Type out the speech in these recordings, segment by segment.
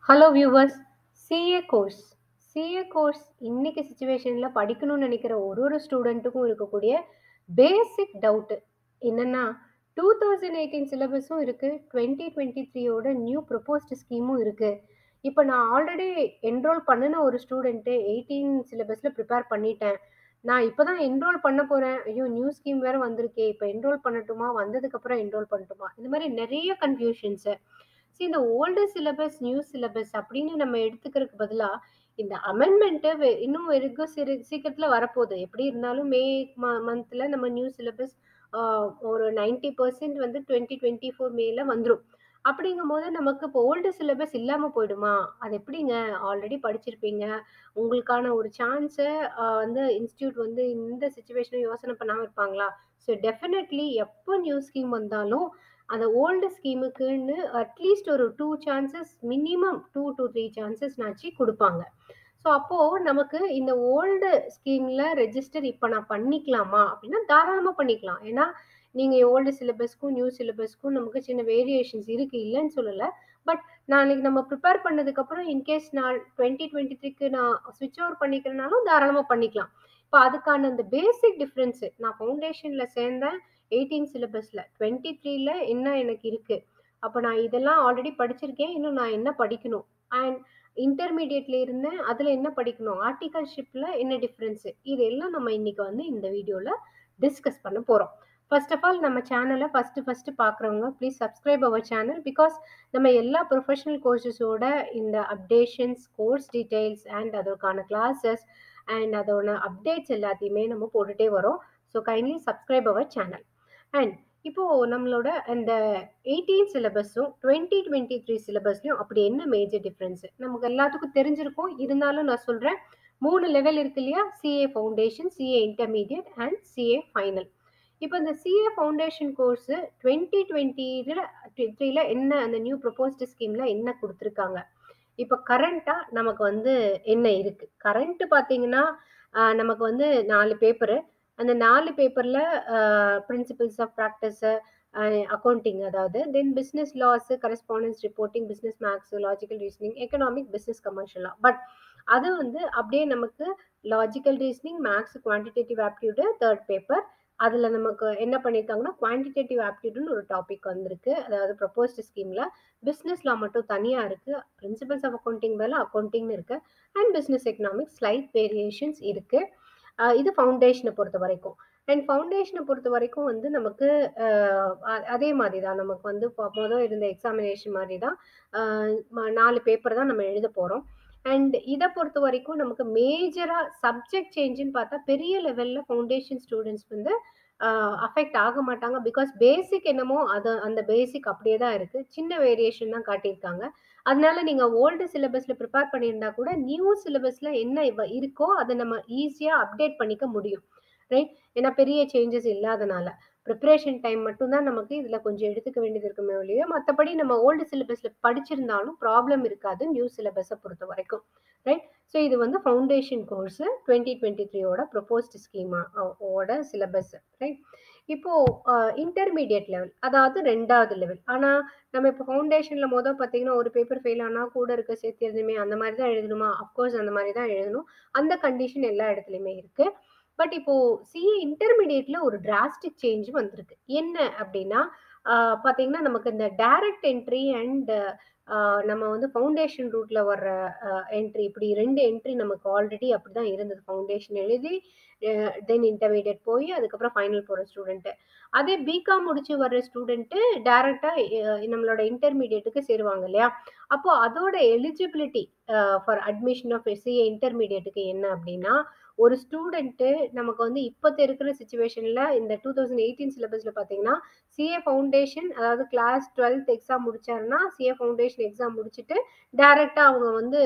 hello viewers CA course CA course இன்னைக்கு சுச்சுவேஷனில் படிக்கணும்னு நினைக்கிற ஒரு ஒரு ஸ்டூடெண்ட்டுக்கும் இருக்கக்கூடிய பேசிக் டவுட்டு என்னென்னா டூ தௌசண்ட் எயிட்டீன் சிலபஸும் இருக்குது டுவெண்ட்டி டுவெண்ட்டி த்ரீயோட நியூ ப்ரொபோஸ்டு ஸ்கீமும் இருக்குது இப்போ நான் ஆல்ரெடி என்ரோல் பண்ணின ஒரு ஸ்டூடெண்ட்டு எயிட்டீன் சிலபஸில் ப்ரிப்பேர் பண்ணிட்டேன் நான் இப்போ தான் என்ரோல் பண்ண போகிறேன் ஐயோ நியூ ஸ்கீம் வேறு வந்திருக்கே இப்போ என்ரோல் பண்ணட்டுமா வந்ததுக்கப்புறம் என்ரோல் பண்ணட்டுமா இந்த மாதிரி நிறைய கன்ஃபியூஷன்ஸு சி இந்த ஓல்டு சிலபஸ் நியூ சிலபஸ் அப்படின்னு நம்ம எடுத்துக்கிறதுக்கு பதிலாக இந்த அமெண்ட்மெண்ட்டு இன்னும் வெகு சிறு சீக்கிரத்தில் வரப்போகுது எப்படி இருந்தாலும் மே மந்தில் நம்ம நியூ சிலபஸ் ஒரு நைன்டி பர்சன்ட் வந்து டுவெண்ட்டி டுவெண்ட்டி ஃபோர் மேல வந்துடும் அப்படிங்கும் போது நமக்கு இப்போ ஓல்டு சிலபஸ் இல்லாமல் போயிடுமா அது எப்படிங்க ஆல்ரெடி படிச்சிருப்பீங்க உங்களுக்கான ஒரு சான்ஸை வந்து இன்ஸ்டியூட் வந்து இந்த சுச்சுவேஷனை யோசனை பண்ணாமல் இருப்பாங்களா ஸோ டெஃபினெட்லி எப்போ நியூ ஸ்கீம் வந்தாலும் அந்த ஓல்டு ஸ்கீமுக்குன்னு அட்லீஸ்ட் ஒரு two chances minimum two to three chances நாச்சு கொடுப்பாங்க ஸோ அப்போது நமக்கு இந்த ஓல்டு ஸ்கீமில் ரெஜிஸ்டர் இப்போ நான் பண்ணிக்கலாமா அப்படின்னா தாராளமாக பண்ணிக்கலாம் ஏன்னா நீங்கள் ஓல்டு சிலபஸ்க்கும் நியூ சிலபஸ்க்கும் நமக்கு சின்ன வேரியேஷன்ஸ் இருக்குது இல்லைன்னு சொல்லலை பட் நாளைக்கு நம்ம ப்ரிப்பேர் பண்ணதுக்கப்புறம் இன்கேஸ் நான் டுவெண்ட்டி டுவெண்ட்டி த்ரீக்கு நான் ஸ்விட்ச் ஓவர் பண்ணிக்கிறனாலும் தாராளமாக பண்ணிக்கலாம் இப்போ அதுக்கான அந்த பேசிக் டிஃப்ரென்ஸு நான் ஃபவுண்டேஷனில் சேர்ந்தேன் எயிட்டீன் சிலபஸில் டுவெண்ட்டி த்ரீல என்ன எனக்கு இருக்குது அப்போ நான் இதெல்லாம் ஆல்ரெடி படிச்சிருக்கேன் இன்னும் நான் என்ன படிக்கணும் அண்ட் இன்டர்மீடியட்ல இருந்தேன் அதில் என்ன படிக்கணும் ஆர்டிகல்ஷிப்பில் என்ன டிஃப்ரென்ஸு இது எல்லாம் நம்ம இன்னைக்கு வந்து இந்த வீடியோவில் டிஸ்கஸ் பண்ண போகிறோம் ஃபர்ஸ்ட் ஆஃப் ஆல் நம்ம சேனலை ஃபஸ்ட்டு ஃபஸ்ட்டு பார்க்குறவங்க please subscribe our channel because நம்ம எல்லா ப்ரொஃபஷனல் கோர்சஸோட இந்த அப்டேஷன்ஸ் கோர்ஸ் டீட்டெயில்ஸ் அண்ட் அதற்கான கிளாஸஸ் அண்ட் அதோட அப்டேட்ஸ் எல்லாத்தையுமே நம்ம போட்டுகிட்டே வரோம் so kindly subscribe our channel and இப்போது நம்மளோட அந்த எயிட்டீன் சிலபஸும் டுவெண்ட்டி டுவெண்ட்டி த்ரீ சிலபஸ்லையும் அப்படி என்ன மேஜர் டிஃப்ரென்ஸு நமக்கு எல்லாத்துக்கும் தெரிஞ்சிருக்கும் இருந்தாலும் நான் சொல்கிறேன் மூணு லெவல் இருக்கு இல்லையா CA foundation CA intermediate and CA final இப்போ இந்த சிஏ ஃபவுண்டேஷன் கோர்ஸு டுவெண்ட்டி டுவெண்ட்டியில் த்ரீல என்ன அந்த நியூ ப்ரொபோஸ்டு ஸ்கீமில் என்ன கொடுத்துருக்காங்க இப்போ கரண்ட்டாக நமக்கு வந்து என்ன இருக்குது கரண்ட்டு பார்த்தீங்கன்னா நமக்கு வந்து நாலு பேப்பரு அந்த நாலு பேப்பரில் பிரின்சிபல்ஸ் ஆஃப் ப்ராக்டிஸு அக்கௌண்டிங் அதாவது then business laws correspondence reporting business maths logical reasoning economic business கமர்ஷியலாக பட் அது வந்து அப்படியே நமக்கு logical reasoning maths quantitative aptitude third paper அதில் நமக்கு என்ன பண்ணியிருக்காங்கன்னா குவான்டிடேட்டிவ் ஆப்டியூடுன்னு ஒரு டாபிக் வந்திருக்கு அதாவது ப்ரப்போஸ்டு ஸ்கீமில் பிஸ்னஸ் லா மட்டும் தனியாக இருக்குது பிரின்சிபல்ஸ் ஆஃப் அக்கௌண்டிங் மேலே அக்கௌண்டிங்னு இருக்குது and business economics slight variations இருக்குது இது ஃபவுண்டேஷனை பொறுத்த வரைக்கும் அண்ட் ஃபவுண்டேஷனை பொறுத்த வரைக்கும் வந்து நமக்கு அதே மாதிரி தான் நமக்கு வந்து மொதல் இருந்த எக்ஸாமினேஷன் மாதிரி தான் நாலு பேப்பர் தான் நம்ம எழுத போகிறோம் அண்ட் இதை பொறுத்த வரைக்கும் நமக்கு மேஜராக சப்ஜெக்ட் சேஞ்சுன்னு பார்த்தா பெரிய லெவலில் ஃபவுண்டேஷன் ஸ்டூடெண்ட்ஸ் வந்து அஃபெக்ட் ஆக மாட்டாங்க பிகாஸ் பேசிக் என்னமோ அது அந்த பேசிக் அப்படியே தான் இருக்குது சின்ன வேரியேஷன் தான் காட்டியிருக்காங்க அதனால நீங்கள் ஓல்டு சிலபஸில் ப்ரிப்பேர் பண்ணியிருந்தா கூட நியூ சிலபஸில் என்ன இருக்கோ அதை நம்ம ஈஸியாக அப்டேட் பண்ணிக்க முடியும் ரைட் ஏன்னா பெரிய சேஞ்சஸ் இல்லாதனால ப்ரிப்ரேஷன் டைம் மட்டும்தான் நமக்கு இதில் கொஞ்சம் எடுத்துக்க வேண்டியது இருக்குமே ஒழிய மற்றபடி நம்ம ஓல்டு சிலபஸில் படிச்சிருந்தாலும் ப்ராப்ளம் இருக்காது நியூ சிலபஸை பொறுத்த வரைக்கும் ரைட் ஸோ இது வந்து ஃபவுண்டேஷன் கோர்ஸு டுவெண்ட்டி டுவெண்ட்டி த்ரீயோட ப்ரொபோஸ்ட் ஸ்கீமா ஓட சிலபஸ் ரைட் இப்போது இன்டர்மீடியட் லெவல் அதாவது ரெண்டாவது லெவல் ஆனால் நம்ம இப்போ ஃபவுண்டேஷனில் மொதல் பார்த்தீங்கன்னா ஒரு பேப்பர் ஃபெயில் ஆனால் கூட இருக்க சேர்த்து எழுதணுமே அந்த மாதிரி தான் எழுதணுமா அஃப்கோர்ஸ் அந்த மாதிரி தான் எழுதணும் அந்த கண்டிஷன் எல்லா இடத்துலையுமே இருக்குது பட் இப்போ சிஏ இன்டர்மீடியட்ல ஒரு டிராஸ்டிக் சேஞ்ச் வந்திருக்கு என்ன அப்படின்னா பார்த்தீங்கன்னா நமக்கு இந்த டைரக்ட் என்ட்ரி அண்ட் நம்ம வந்து ஃபவுண்டேஷன் ரூட்ல வர்ற என்ட்ரி இப்படி ரெண்டு என்ட்ரி நமக்கு ஆல்ரெடி அப்படிதான் இருந்தது ஃபவுண்டேஷன் எழுதி தென் இன்டர்மீடியட் போய் அதுக்கப்புறம் ஃபைனல் போகிற ஸ்டூடெண்ட்டு அதே பிகாம் முடிச்சு வர்ற ஸ்டூடெண்ட்டு டேரெக்டாக நம்மளோட இன்டர்மீடியட்டுக்கு சேருவாங்க இல்லையா அப்போ அதோட eligibility for admission of CA இன்டர்மீடியட்டுக்கு என்ன அப்படின்னா ஒரு ஸ்டூடெண்ட்டு நமக்கு வந்து இப்போத்த இருக்கிற சுச்சுவேஷனில் இந்த டூ தௌசண்ட் எயிட்டீன் சிலபஸில் பார்த்தீங்கன்னா சிஏ ஃபவுண்டேஷன் அதாவது கிளாஸ் டுவெல்த் எக்ஸாம் முடிச்சாருன்னா சிஏ ஃபவுண்டேஷன் எக்ஸாம் முடிச்சுட்டு டைரெக்டாக அவங்க வந்து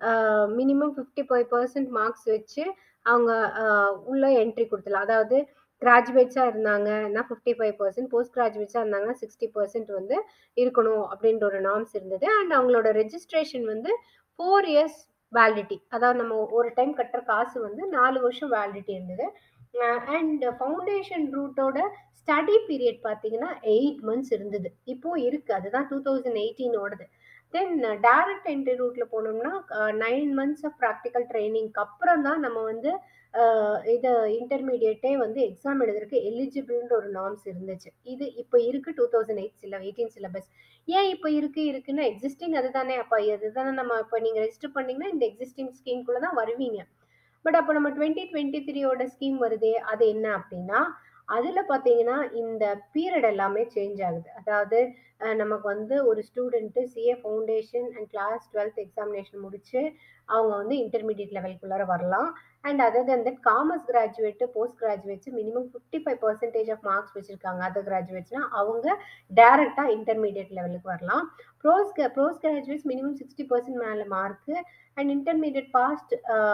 minimum fifty five percent marks வச்சு அவங்க உள்ள என்ட்ரி கொடுத்துலாம் அதாவது கிராஜுவேட்ஸாக இருந்தாங்கன்னா ஃபிஃப்டி ஃபைவ் பர்சன்ட் போஸ்ட் கிராஜுவேட்ஸாக இருந்தாங்கன்னா சிக்ஸ்டி பர்சன்ட் வந்து இருக்கணும் அப்படின்ற ஒரு நார்ம்ஸ் இருந்தது அண்ட் அவங்களோட ரெஜிஸ்ட்ரேஷன் வந்து ஃபோர் இயர்ஸ் வேலிடிட்டி அதாவது நம்ம ஒரு டைம் கட்டுற காசு வந்து நாலு வருஷம் வேலிடிட்டி இருந்தது அண்ட் ஃபவுண்டேஷன் ரூட்டோட ஸ்டடி பீரியட் பார்த்தீங்கன்னா எயிட் மந்த்ஸ் இருந்தது இப்போ இருக்கு அதுதான் டூ தௌசண்ட் எயிட்டீனோடது தென் டைரக்ட் என்ட்ரி ரூட்ல போனோம்னா நைன் மந்த்ஸ் ஆஃப் ப்ராக்டிக்கல் ட்ரைனிங்க்கு அப்புறம் தான் நம்ம வந்து இது இன்டர்மீடியட்டே வந்து எக்ஸாம் எழுதுறதுக்கு எலிஜிபிள்ன்ற ஒரு நார்ம்ஸ் இருந்துச்சு இது இப்போ இருக்கு டூ தௌசண்ட் எயிட் சில எயிட்டீன் சிலபஸ் ஏன் இப்போ இருக்கு இருக்குன்னா எக்ஸிஸ்டிங் அதுதானே அப்போ அதுதானே நம்ம இப்போ நீங்கள் ரெஜிஸ்டர் பண்ணீங்கன்னா இந்த எக்ஸிஸ்டிங் ஸ்கீம்குள்ளே தான் வருவீங்க பட் அப்போ நம்ம டுவெண்ட்டி டுவெண்ட்டி த்ரீயோட ஸ்கீம் வருதே அது என்ன அப்படின்னா அதில் பார்த்தீங்கன்னா இந்த பீரியட் எல்லாமே சேஞ்ச் ஆகுது அதாவது நமக்கு வந்து ஒரு student CA foundation and class twelfth examination முடிச்சு அவங்க வந்து இன்டர்மீடியட் லெவலுக்குள்ளார வரலாம் and other than that commerce graduate post graduates minimum fifty five percentage of marks வச்சுருக்காங்க அதர் கிராஜுவேட்ஸ்னா அவங்க டேரெக்டாக இன்டர்மீடியட் லெவலுக்கு வரலாம் ப்ரோஸ் ப்ரோஸ் கிராஜுவேட்ஸ் மினிமம் சிக்ஸ்டி பர்சன்ட் மேலே mark and intermediate passed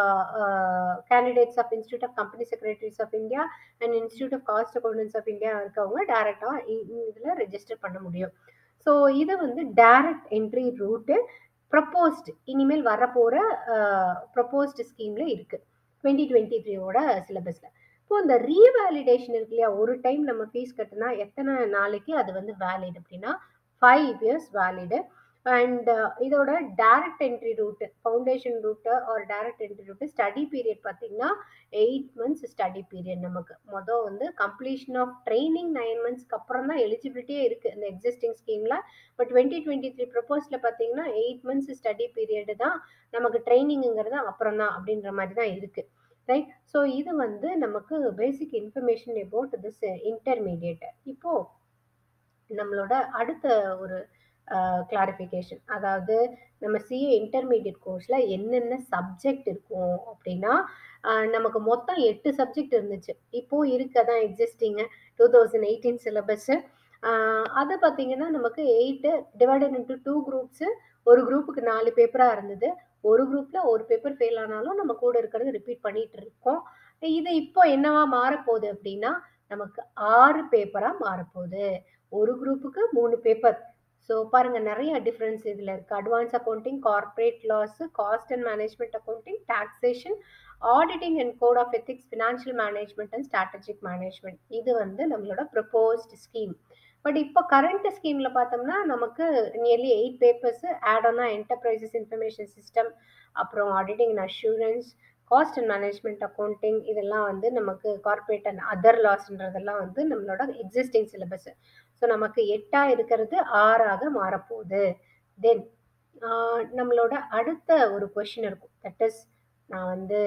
candidates of institute of company secretaries of India and institute of cost accountants of India இருக்கவங்க டேரெக்டாக இதில் ரெஜிஸ்டர் பண்ண முடியும் ஸோ இது வந்து டைரக்ட் என்ட்ரி ரூட்டு ப்ரப்போஸ்ட் இனிமேல் வரப்போகிற ப்ரப்போஸ்ட் ஸ்கீமில் இருக்குது டுவெண்ட்டி டுவெண்ட்டி த்ரீயோட சிலபஸில் இப்போ இந்த ரீவேலிடேஷன் இருக்கு இல்லையா ஒரு டைம் நம்ம ஃபீஸ் கட்டினா எத்தனை நாளைக்கு அது வந்து வேலிட் அப்படின்னா ஃபைவ் இயர்ஸ் வேலிடு அண்ட் இதோட direct entry route foundation route ஒரு direct entry route study period பார்த்தீங்கன்னா எயிட் மந்த்ஸ் ஸ்டடி பீரியட் நமக்கு மொதல் வந்து கம்ப்ளீஷன் ஆஃப் ட்ரைனிங் நைன் மந்த்ஸ்க்கு அப்புறம் தான் எலிஜிபிலிட்டியே இருக்குது இந்த எக்ஸிஸ்டிங் ஸ்கீமில் இப்போ டுவெண்ட்டி டுவெண்ட்டி த்ரீ ப்ரப்போஸில் பார்த்தீங்கன்னா எயிட் மந்த்ஸ் ஸ்டடி பீரியடு தான் நமக்கு ட்ரைனிங்குங்கிறது அப்புறம் தான் அப்படின்ற மாதிரி தான் இருக்குது ரைட் ஸோ இது வந்து நமக்கு basic information about this intermediate இப்போது நம்மளோட அடுத்த ஒரு கிளாரிஃபிகேஷன் அதாவது நம்ம சிஏ இன்டர்மீடியட் கோர்ஸில் என்னென்ன சப்ஜெக்ட் இருக்கும் அப்படின்னா நமக்கு மொத்தம் எட்டு சப்ஜெக்ட் இருந்துச்சு இப்போது இருக்க தான் existing two thousand eighteen syllabus அதை பார்த்தீங்கன்னா நமக்கு eight divided into two groups ஒரு குரூப்புக்கு நாலு பேப்பராக இருந்தது ஒரு குரூப்பில் ஒரு பேப்பர் ஃபெயில் ஆனாலும் நம்ம கூட இருக்கிறது ரிப்பீட் பண்ணிட்டு இருக்கோம் இது இப்போ என்னவா மாறப்போகுது அப்படின்னா நமக்கு ஆறு பேப்பராக மாறப்போகுது ஒரு குரூப்புக்கு மூணு பேப்பர் ஸோ பாருங்கள் நிறைய டிஃப்ரென்ஸ் இதில் இருக்குது advance accounting corporate laws cost and management accounting taxation auditing and code of ethics financial management and strategic management இது வந்து நம்மளோட ப்ரப்போஸ்ட் ஸ்கீம் பட் இப்போ கரண்ட் ஸ்கீமில் பார்த்தோம்னா நமக்கு நியர்லி எயிட் பேப்பர்ஸ் ஆட் ஆனா என்டர்பிரைசஸ் இன்ஃபர்மேஷன் சிஸ்டம் அப்புறம் auditing and assurance cost and management accounting இதெல்லாம் வந்து நமக்கு கார்பரேட் அண்ட் அதர் லாஸ்ன்றதெல்லாம் வந்து நம்மளோட எக்ஸிஸ்டிங் சிலபஸ் ஸோ நமக்கு எட்டாக இருக்கிறது ஆறாக மாறப்போகுது தென் நம்மளோட அடுத்த ஒரு கொஷின் இருக்கும் தட் இஸ் நான் வந்து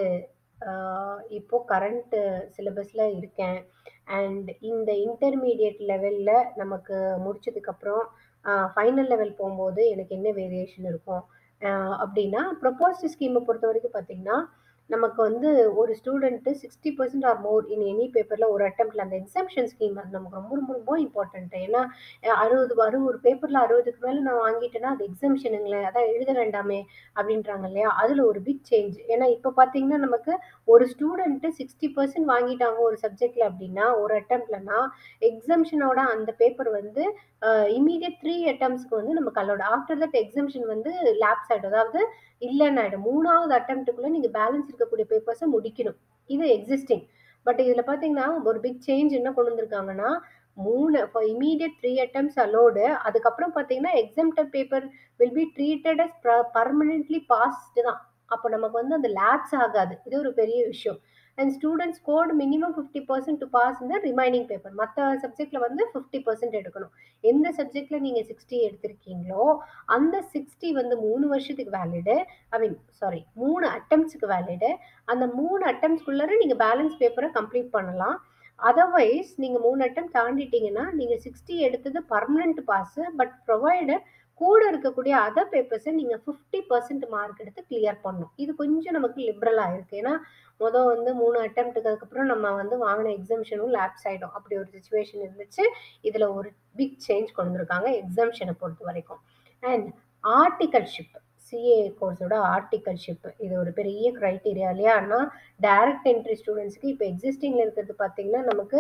இப்போ கரண்ட் சிலபஸில் இருக்கேன் அண்ட் இந்த இன்டர்மீடியட் லெவலில் நமக்கு முடிச்சதுக்கப்புறம் ஃபைனல் லெவல் போகும்போது எனக்கு என்ன வேரியேஷன் இருக்கும் அப்படின்னா ப்ரொப்போஸ்ட் ஸ்கீமை பொறுத்த வரைக்கும் பார்த்தீங்கன்னா நமக்கு வந்து ஒரு student sixty percent or more in any பேப்பரில் ஒரு அட்டம்ப்டில் அந்த எக்ஸாம்ஷன் ஸ்கீம் அது நமக்கு ரொம்ப ரொம்ப ரொம்ப இம்பார்ட்டன்ட் ஏன்னா அறுபது வரும் ஒரு பேப்பரில் அறுபதுக்கு மேலே நான் வாங்கிட்டேன்னா அது எக்ஸாம்ஷனுங்களேன் அதான் எழுத வேண்டாமே அப்படின்றாங்க இல்லையா அதில் ஒரு பிக் சேஞ்ச் ஏன்னா இப்போ பார்த்தீங்கன்னா நமக்கு ஒரு ஸ்டூடெண்ட்டு சிக்ஸ்டி பர்சன்ட் வாங்கிட்டாங்க ஒரு சப்ஜெக்டில் அப்படின்னா ஒரு அட்டம்ப்ட்லனா எக்ஸாம்ஷனோட அந்த பேப்பர் வந்து இமீடியட் த்ரீ அட்டம்ஸ்க்கு வந்து நமக்கு அல்லோட ஆஃப்டர் தட் எக்ஸாம்ஷன் வந்து லேப்ஸ் ஆகிடும் அதாவது இல்லைன்னு ஆகிடும் மூணாவது அட்டம்ப்ட்டுக்குள்ளே நீங்கள் பேலன்ஸ் இருக்கக்கூடிய பேப்பர்ஸை முடிக்கணும் இது எக்ஸிஸ்டிங் பட் இதில் பார்த்தீங்கன்னா ஒரு பிக் சேஞ்ச் என்ன கொண்டு வந்திருக்காங்கன்னா மூணு இப்போ இமீடியட் த்ரீ அட்டம்ஸ் அலோடு அதுக்கப்புறம் பார்த்தீங்கன்னா exempted paper will be treated as permanently passed தான் அப்போ நமக்கு வந்து அந்த லேப்ஸ் ஆகாது இது ஒரு பெரிய விஷயம் and students scored minimum fifty percent to pass இந்த ரிமைனிங் பேப்பர் மற்ற சப்ஜெக்டில் வந்து ஃபிஃப்டி பர்சன்ட் எடுக்கணும் எந்த சப்ஜெக்டில் நீங்கள் சிக்ஸ்டி எடுத்திருக்கீங்களோ அந்த சிக்ஸ்டி வந்து மூணு வருஷத்துக்கு வேலிடு ஐ மீன் சாரி மூணு அட்டம்ப்ட்ஸுக்கு வேலிடு அந்த மூணு அட்டம்ப்ட்ஸ்குள்ளார நீங்கள் பேலன்ஸ் பேப்பரை கம்ப்ளீட் பண்ணலாம் அதர்வைஸ் நீங்கள் மூணு அட்டம் தாண்டிட்டீங்கன்னா நீங்கள் சிக்ஸ்டி எடுத்தது பர்மனெண்ட் பாஸு பட் ப்ரொவைடர் கூட இருக்கக்கூடிய அதர் பேப்பர்ஸை நீங்கள் ஃபிஃப்டி பர்சன்ட் மார்க் எடுத்து கிளியர் பண்ணணும் இது கொஞ்சம் நமக்கு லிபரலாக இருக்குது ஏன்னா மொதல் வந்து மூணு அட்டம்ப்ட்டுக்கு அதுக்கப்புறம் நம்ம வந்து வாங்கின எக்ஸாம்ஷனும் லேப்ஸ் ஆகிடும் அப்படி ஒரு சுச்சுவேஷன் இருந்துச்சு இதில் ஒரு பிக் சேஞ்ச் கொண்டு வந்திருக்காங்க எக்ஸாம்ஷனை பொறுத்த வரைக்கும் அண்ட் ஆர்டிகல்ஷிப் சிஏ கோர்ஸோட ஆர்டிகல்ஷிப் இது ஒரு பெரிய க்ரைட்டீரியா இல்லையா ஆனால் டைரக்ட் என்ட்ரி ஸ்டூடெண்ட்ஸ்க்கு இப்போ எக்ஸிஸ்டிங்கில் இருக்கிறது பார்த்தீங்கன்னா நமக்கு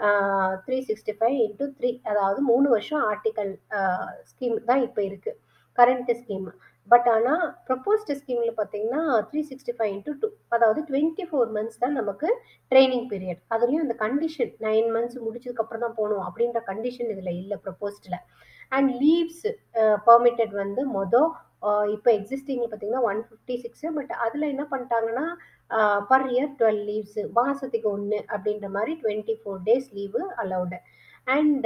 three sixty five into three அதாவது மூணு வருஷம் ஆர்டிக்கல் ஸ்கீம் தான் இப்போ இருக்குது கரண்ட் ஸ்கீம் பட் ஆனால் ப்ரப்போஸ்ட் ஸ்கீமில் பார்த்தீங்கன்னா three sixty five into two அதாவது டுவெண்ட்டி ஃபோர் மந்த்ஸ் தான் நமக்கு ட்ரைனிங் பீரியட் அதுலேயும் அந்த கண்டிஷன் நைன் மந்த்ஸ் முடிச்சதுக்கப்புறம் தான் போகணும் அப்படின்ற கண்டிஷன் இதில் இல்லை ப்ரப்போஸ்டில் அண்ட் லீவ்ஸ் பெர்மிட்டட் வந்து மொதல் இப்போ எக்ஸிஸ்டிங்கில் பார்த்தீங்கன்னா ஒன் ஃபிஃப்டி சிக்ஸு பட் அதில் என்ன பண்ணிட்டாங்கன்னா பர் இயர் டுவெல் லீவ்ஸு மாதத்துக்கு ஒன்று அப்படின்ற மாதிரி twenty four days leave allowed and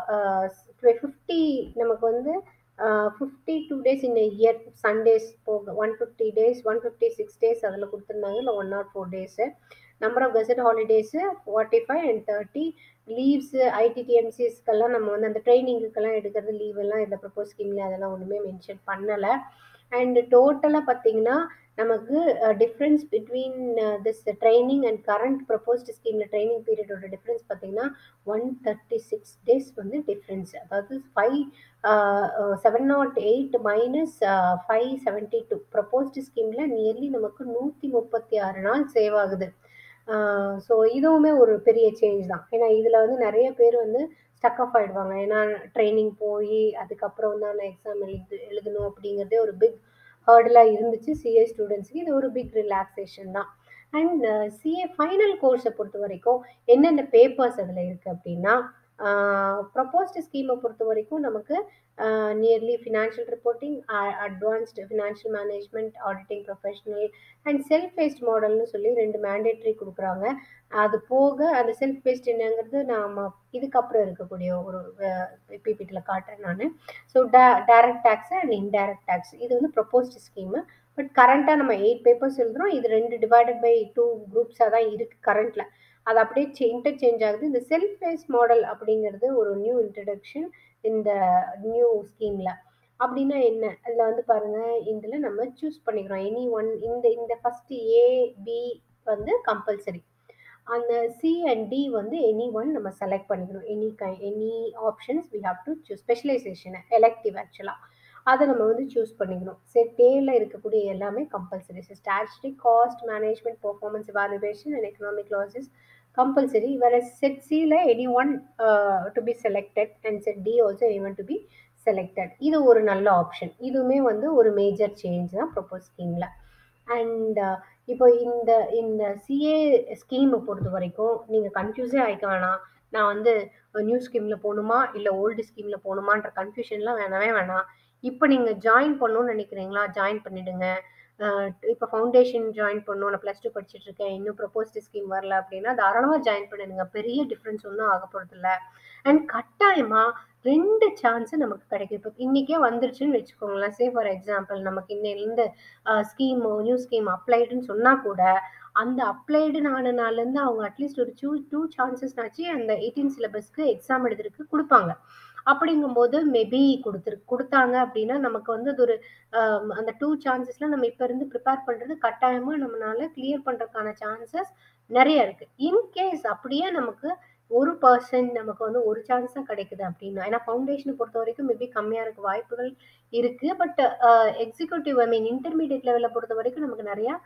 fifty நமக்கு வந்து fifty two days in year Sundays போக one fifty days one fifty six days அதில் கொடுத்துருந்தாங்க இல்லை one nought four days number of gazette holidays forty five and thirty leaves ஐடிடிஎம்சிஸ்க்கெல்லாம் நம்ம வந்து அந்த ட்ரைனிங்குக்கெல்லாம் எடுக்கிறது லீவ் எல்லாம் இந்த ப்ரப்போஸ் ஸ்கீமில் அதெல்லாம் ஒன்றுமே மென்ஷன் பண்ணலை அண்ட் டோட்டலாக பார்த்தீங்கன்னா நமக்கு difference between this training and current proposed ஸ்கீமில் ட்ரைனிங் பீரியடோட டிஃப்ரென்ஸ் பார்த்தீங்கன்னா ஒன் தேர்ட்டி சிக்ஸ் டேஸ் வந்து டிஃப்ரென்ஸ் அதாவது five seven nought eight minus five seventy two proposed ஸ்கீமில் நியர்லி நமக்கு நூற்றி முப்பத்தி ஆறு நாள் சேவ் ஆகுது ஸோ இதுவுமே ஒரு பெரிய சேஞ்ச் தான் ஏன்னா இதில் வந்து நிறைய பேர் வந்து ஸ்டக் ஆஃப் ஆகிடுவாங்க ஏன்னா ட்ரைனிங் போய் அதுக்கப்புறம் தான் நான் எக்ஸாம் எழுது எழுதணும் அப்படிங்கிறதே ஒரு பிக் ஹர்டலாக இருந்துச்சு சிஏ ஸ்டூடெண்ட்ஸுக்கு இது ஒரு பிக் ரிலாக்ஸேஷன் தான் அண்ட் சிஏ ஃபைனல் கோர்ஸை பொறுத்த வரைக்கும் என்னென்ன பேப்பர்ஸ் அதில் இருக்குது அப்படின்னா ப்ரப்போஸ்டு ஸ்கீமை பொறுத்த வரைக்கும் நமக்கு nearly financial reporting advanced financial management auditing professional and self paced மாடல்னு சொல்லி ரெண்டு மேண்டேட்ரி கொடுக்குறாங்க அது போக அந்த செல்ஃப் பேஸ்ட் என்னங்கிறது நாம் இதுக்கப்புறம் இருக்கக்கூடிய ஒரு பிபிடியில் காட்டுறேன் நான் so the direct tax and indirect tax இது வந்து ப்ரொப்போஸ்டு ஸ்கீமு பட் கரண்ட்டாக நம்ம எயிட் பேப்பர்ஸ் எழுதுகிறோம் இது ரெண்டு டிவைடட் பை டூ குரூப்ஸாக தான் இருக்குது கரண்ட்டில் அது அப்படியே இன்டர்சேஞ்ச் ஆகுது இந்த செல்ஃப் பேஸ் மாடல் அப்படிங்கிறது ஒரு நியூ இன்ட்ரடக்ஷன் இந்த நியூ ஸ்கீமில் அப்படின்னா என்ன அதில் வந்து பாருங்கள் இதில் நம்ம சூஸ் பண்ணிக்கிறோம் எனி ஒன் இந்த இந்த ஃபஸ்ட்டு ஏ பி வந்து கம்பல்சரி அந்த சி அண்ட் டி வந்து எனி ஒன் நம்ம செலக்ட் பண்ணிக்கணும் any guy any options we have to choose specialization elective ஆக்சுவலாக அதை நம்ம வந்து சூஸ் பண்ணிக்கணும் செட் ஏல இருக்கக்கூடிய எல்லாமே compulsory statistic cost management performance evaluation and economic laws compulsory வேற செட் சியில் any one to be selected and set D also any one to be selected இது ஒரு நல்ல ஆப்ஷன் இதுவுமே வந்து ஒரு மேஜர் சேஞ்ச் தான் ப்ரொப்போஸ் ஸ்கீமில் அண்ட் இப்போ இந்த இந்த சிஏ ஸ்கீமை பொறுத்த வரைக்கும் நீங்கள் கன்ஃபியூஸே ஆகிக்க வேணாம் நான் வந்து நியூ ஸ்கீமில் போகணுமா இல்லை ஓல்டு ஸ்கீமில் போகணுமான்ற கன்ஃபியூஷன்லாம் வேணவே வேணாம் இப்போ நீங்கள் ஜாயின் பண்ணணும்னு நினைக்கிறீங்களா ஜாயின் பண்ணிவிடுங்க இப்போ ஃபவுண்டேஷன் ஜாயின் பண்ணணும் நான் ப்ளஸ் டூ படிச்சுட்டு இருக்கேன் இன்னும் ப்ரொப்போஸ்டு ஸ்கீம் வரல அப்படின்னா தாராளமாக ஜாயின் பண்ணிடுங்க பெரிய டிஃப்ரென்ஸ் ஒன்றும் ஆக போகிறதில்ல அண்ட் கட்டாயமாக ரெண்டு சான்ஸு நமக்கு கிடைக்கும் இப்போ இன்றைக்கே வந்துருச்சுன்னு வச்சுக்கோங்களேன் சே ஃபார் எக்ஸாம்பிள் நமக்கு இன்னிலேருந்து ஸ்கீம் நியூ ஸ்கீம் அப்ளைடுன்னு சொன்னால் கூட அந்த அப்ளைடு ஆன நாள்லேருந்து அவங்க அட்லீஸ்ட் ஒரு டூ டூ சான்சஸ்னாச்சு அந்த எயிட்டீன் சிலபஸ்க்கு எக்ஸாம் எழுதுறதுக்கு கொடுப்பாங்க அப்படிங்கும்போது மேபி கொடுத்துரு கொடுத்தாங்க அப்படின்னா நமக்கு வந்து அது ஒரு அந்த டூ சான்சஸ்ல நம்ம இப்போ இருந்து ப்ரிப்பேர் பண்ணுறது கட்டாயமாக நம்மளால கிளியர் பண்ணுறதுக்கான சான்சஸ் நிறைய இருக்கு இன்கேஸ் அப்படியே நமக்கு ஒரு பர்சன்ட் நமக்கு வந்து ஒரு சான்ஸ் தான் கிடைக்குது அப்படின்னா ஏன்னா ஃபவுண்டேஷனை பொறுத்த வரைக்கும் மேபி கம்மியாக இருக்க வாய்ப்புகள் இருக்கு but executive I mean intermediate லெவலில் பொறுத்த வரைக்கும் நமக்கு நிறையா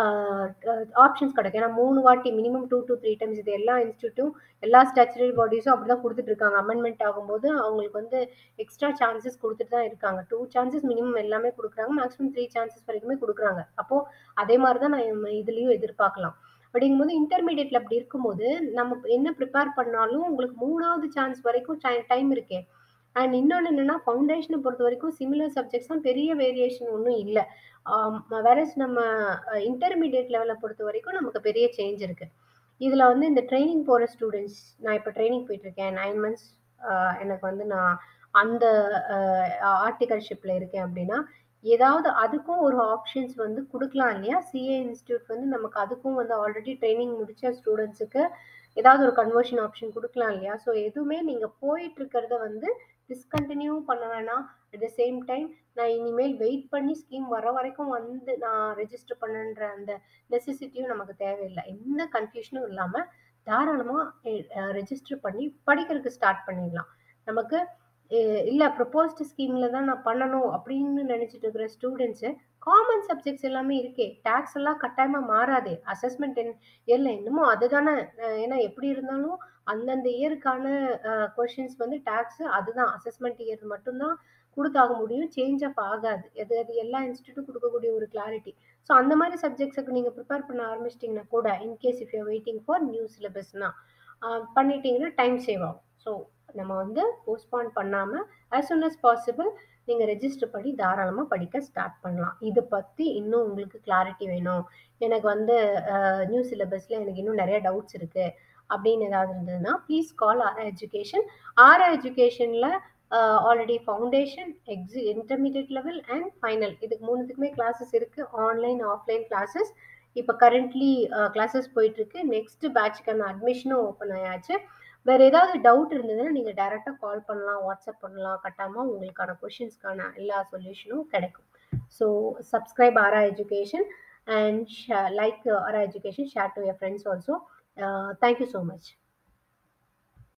ஆப்ஷன்ஸ் கிடைக்கும் ஏன்னா மூணு வாட்டி minimum two to three times இது எல்லா இன்ஸ்டியூட்டும் எல்லா ஸ்டாச்சுரரி பாடிஸும் அப்படி தான் கொடுத்துட்டு இருக்காங்க அமெண்ட்மெண்ட் ஆகும்போது அவங்களுக்கு வந்து எக்ஸ்ட்ரா சான்சஸ் கொடுத்துட்டு தான் இருக்காங்க டூ சான்சஸ் மினிமம் எல்லாமே கொடுக்குறாங்க மேக்ஸிமம் த்ரீ சான்சஸ் வரைக்குமே கொடுக்குறாங்க அப்போது அதே மாதிரி தான் நான் இதுலேயும் எதிர்பார்க்கலாம் அப்படிங்கும்போது இன்டர்மீடியட்ல அப்படி இருக்கும்போது நம்ம என்ன ப்ரிப்பேர் பண்ணாலும் உங்களுக்கு மூணாவது சான்ஸ் வரைக்கும் டைம் இருக்கே அண்ட் இன்னொன்று என்னென்னா ஃபவுண்டேஷனை பொறுத்த வரைக்கும் சிமிலர் சப்ஜெக்ட்ஸ் தான் பெரிய வேரியேஷன் ஒன்றும் இல்லை வேறஸ் நம்ம இன்டர்மீடியட் லெவலில் பொறுத்த வரைக்கும் நமக்கு பெரிய சேஞ்ச் இருக்குது இதில் வந்து இந்த ட்ரைனிங் போகிற ஸ்டூடெண்ட்ஸ் நான் இப்போ ட்ரைனிங் போயிட்டுருக்கேன் நைன் மந்த்ஸ் எனக்கு வந்து நான் அந்த ஆர்டிகல்ஷிப்பில் இருக்கேன் அப்படின்னா ஏதாவது அதுக்கும் ஒரு ஆப்ஷன்ஸ் வந்து கொடுக்கலாம் இல்லையா சிஏ இன்ஸ்டியூட் வந்து நமக்கு அதுக்கும் வந்து ஆல்ரெடி ட்ரைனிங் முடிச்ச ஸ்டூடெண்ட்ஸுக்கு ஏதாவது ஒரு கன்வர்ஷன் ஆப்ஷன் கொடுக்கலாம் இல்லையா ஸோ எதுவுமே நீங்கள் போயிட்டு இருக்கிறத வந்து டிஸ்கண்டினியூ பண்ண வேணாம் அட் த சேம் டைம் நான் இனிமேல் வெயிட் பண்ணி ஸ்கீம் வர வரைக்கும் வந்து நான் ரெஜிஸ்டர் பண்ணுன்ற அந்த நெசசிட்டியும் நமக்கு தேவையில்லை எந்த கன்ஃபியூஷனும் இல்லாமல் தாராளமாக ரெஜிஸ்டர் பண்ணி படிக்கிறதுக்கு ஸ்டார்ட் பண்ணிடலாம் நமக்கு இல்லை ப்ரொப்போஸ்டு ஸ்கீமில் தான் நான் பண்ணணும் அப்படின்னு நினச்சிட்டு இருக்கிற ஸ்டூடெண்ட்ஸு காமன் சப்ஜெக்ட்ஸ் எல்லாமே இருக்கே டேக்ஸ் எல்லாம் கட்டாயமாக மாறாது அசஸ்மெண்ட் என் இல்லை இன்னமும் அதுதானே ஏன்னா எப்படி இருந்தாலும் அந்தந்த இயருக்கான கொஷின்ஸ் வந்து டேக்ஸ் அதுதான் அசஸ்மெண்ட் இயர் மட்டும்தான் கொடுத்தாக முடியும் சேஞ்ச் அப் ஆகாது எது அது எல்லா இன்ஸ்டியூட்டும் கொடுக்கக்கூடிய ஒரு கிளாரிட்டி ஸோ அந்த மாதிரி சப்ஜெக்ட்ஸுக்கு நீங்கள் ப்ரிப்பேர் பண்ண ஆரம்பிச்சிட்டிங்கன்னா கூட in case if you waiting for new சிலபஸ்னா பண்ணிட்டீங்கன்னா டைம் சேவ் ஆகும் ஸோ நம்ம வந்து போஸ்ட்பான் பண்ணாமல் as soon as பாசிபிள் நீங்கள் ரெஜிஸ்டர் பண்ணி தாராளமாக படிக்க ஸ்டார்ட் பண்ணலாம் இதை பற்றி இன்னும் உங்களுக்கு கிளாரிட்டி வேணும் எனக்கு வந்து நியூ சிலபஸில் எனக்கு இன்னும் நிறைய டவுட்ஸ் இருக்குது அப்படின்னு ஏதாவது இருந்ததுன்னா please call R education R எஜுகேஷனில் ஆல்ரெடி ஃபவுண்டேஷன் எக்ஸி இன்டர்மீடியட் லெவல் அண்ட் ஃபைனல் இதுக்கு மூணுத்துக்குமே கிளாஸஸ் இருக்குது ஆன்லைன் ஆஃப்லைன் கிளாஸஸ் இப்போ கரண்ட்லி கிளாஸஸ் போயிட்டுருக்கு நெக்ஸ்ட் பேட்ச்க்கான அட்மிஷனும் ஓப்பன் ஆயாச்சு வேறு ஏதாவது டவுட் இருந்ததுன்னா நீங்கள் டேரெக்டாக கால் பண்ணலாம் வாட்ஸ்அப் பண்ணலாம் கட்டாமல் உங்களுக்கான கொஷின்ஸ்க்கான எல்லா சொல்யூஷனும் கிடைக்கும் so subscribe Aara education and like Aara education share to your friends also thank you so much